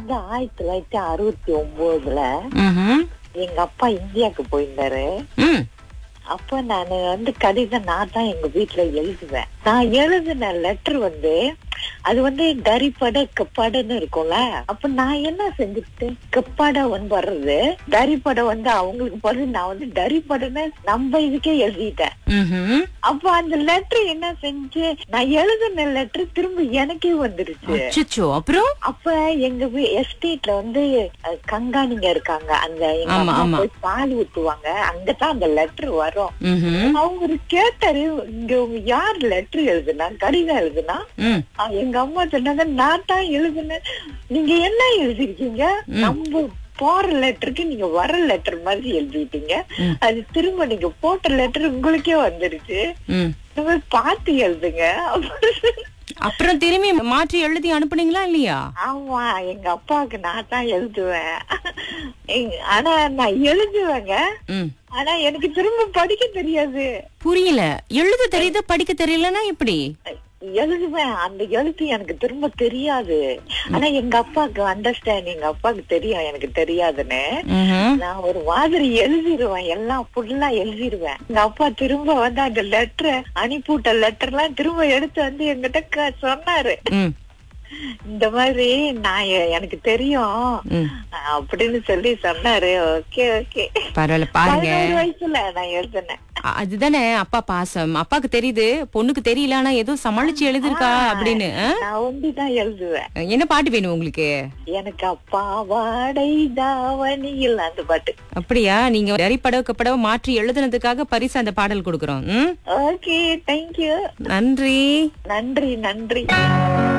வந்து ஆயிரத்தி தொள்ளாயிரத்தி அறுபத்தி ஒன்பதுல ம்ஹும். எங்க அப்பா இந்தியாவுக்கு போயிருந்தாரு ம் அப்ப நான் வந்து கடிதம் நான் தான் எங்க வீட்டுல எழுதுவேன் நான் எழுதின லெட்டர் வந்து அது வந்து தரிப்பட கப்பாடன்னு இருக்கும்ல அப்ப நான் என்ன செஞ்சுட்டேன் கப்பாடா வந்து வர்றது தரிப்பட வந்து அவங்களுக்கு போறது நான் வந்து தரிப்படன்னு நம்ம இதுக்கே எழுதிட்டேன் ம்ஹும். அப்ப அந்த லெட்டர் என்ன செஞ்சு நான் எழுதின லெட்டர் திரும்ப எனக்கே வந்துருச்சு அச்சச்சோ அப்புறம் அப்ப எங்க எஸ்டேட்ல வந்து அஹ், கங்காணிங்க இருக்காங்க அந்த எங்க ஆமா, அம்மா ஆமா. போய் பால் ஊத்துவாங்க அங்கதான் அந்த லெட்டர் வரும் ம்ஹும். அவரு கேட்டாரு இங்க உங்க யார் லெட்டர் எழுதுனா கடிதம் எழுதுனா ம் அஹ், எங்க அம்மா சொன்னாங்க நான் தான் எழுதுனேன் நீங்க என்ன எழுதிருக்கீங்க நம்ம போற லெட்டருக்கு நீங்க வர லெட்டர் மாதிரி எழுதிட்டீங்க ம். அது திரும்ப நீங்க போட்ட லெட்டர் உங்களுக்கே வந்துருச்சு ம் இந்த மாதிரி பார்த்து எழுதுங்க அப்படின்னு அப்புறம் திரும்பி மாற்றி எழுதி அனுப்புனீங்களா இல்லையா ஆமா எங்க அப்பாவுக்கு நான் தான் எழுதுவேன் எங்க- ஆனா நான் எழுதுவேங்க ம் ஆனா எனக்கு திரும்ப படிக்க தெரியாது புரியல எழுத தெரியுது படிக்க தெரியலன்னா எப்படி எழுதுவேன் அந்த எழுத்து எனக்கு திரும்ப தெரியாது ஆனா எங்க அப்பாவுக்கு அண்டர்ஸ்டாண்ட் எங்க அப்பாவுக்கு தெரியும் எனக்கு தெரியாதுன்னு ம்ஹும். நான் ஒரு மாதிரி எழுதிருவேன் எல்லாம் ஃபுல்லா எழுதிருவேன் எங்க அப்பா திரும்ப வந்து அந்த லெட்டரை அனுப்பிவிட்ட லெட்டர் எல்லாம் திரும்ப எடுத்து வந்து என்கிட்ட க- சொன்னாரு ம் இந்த மாதிரி நான் எ- எனக்கு தெரியும் ம் அப்படின்னு சொல்லி சொன்னாரு ஓகே ஓகே பரவாயில்ல பாருங்க பதினோரு வயசுல நான் எழுதினேன் அ- அதுதானே அப்பா பாசம் அப்பாக்கு தெரியுது பொண்ணுக்கு தெரியல ஆனா ஏதோ சமாளிச்சு எழுதிருக்கா அப்படின்னு ஆ? நான் ஒண்டிதான் எழுதுவேன் என்ன பாட்டு வேணும் உங்களுக்கு எனக்கு அப்பா வாடை தாவணியில் அந்த பாட்டு அப்படியா நீங்க வரிப்படவு கப்படவு மாற்றி எழுதுனதுக்காக பரிசு அந்த பாடல் கொடுக்கறோம் ம்? ஓகே தேங்க்யூ நன்றி நன்றி நன்றி